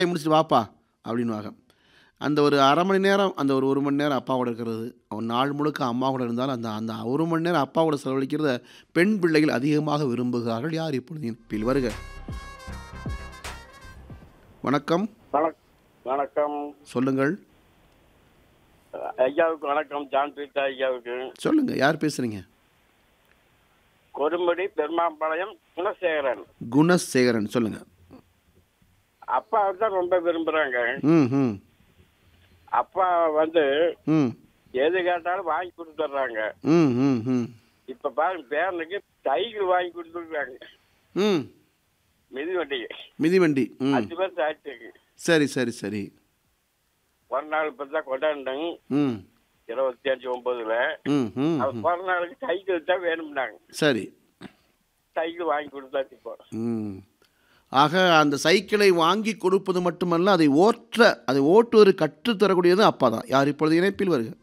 முடிச்சுட்டு வாப்பா அப்படின்னுவாங்க அந்த ஒரு அரை மணி நேரம் அந்த ஒரு ஒரு மணி நேரம் அப்பாவோட இருக்கிறது அவன் நாள் முழுக்க அம்மா கூட இருந்தாலும் அந்த அந்த ஒரு மணி நேரம் அப்பாவோட செலவழிக்கிறத பெண் பிள்ளைகள் அதிகமாக விரும்புகிறார்கள் யார் இப்பொழுது இணைப்பில் வருக வணக்கம் வணக் வணக்கம் சொல்லுங்கள் ஐயாவுக்கு வணக்கம் ஜான் பீட்டா ஐயாவுக்கு சொல்லுங்க யார் பேசுறீங்க கொடுமுடி பெருமாம்பாளையம் குணசேகரன் குணசேகரன் சொல்லுங்க அப்பா தான் ரொம்ப விரும்புறாங்க ம் ம் அப்பா வந்து ம் எது கேட்டாலும் வாங்கி கொடுத்துட்றாங்க ம் ம் ம் இப்ப பாருங்க பேரனுக்கு சைக்கிள் வாங்கி கொடுத்துருக்காங்க ம் மிதி வண்டிக்கு மிதிவண்டி ம் அஞ்சு பேர் ஆயிடுச்சு சரி சரி சரி ஒரு நாள் இப்போ தான் கொண்டாண்டங்க ம் இருபத்தி அஞ்சு ஒன்பதுல ம் ம் அது ம். பிறந்த நாளுக்கு சைக்கிள் தான் வேணும்னாங்க சரி சைக்கிள் வாங்கி கொடுத்தாச்சு இப்போ ம் ஆக அந்த சைக்கிளை வாங்கி கொடுப்பது மட்டுமல்ல அதை ஓற்ற அதை ஓட்டுவது கற்றுத்தரக்கூடியது அப்பா தான் யார் இப்பொழுது இணைப்பில் வருக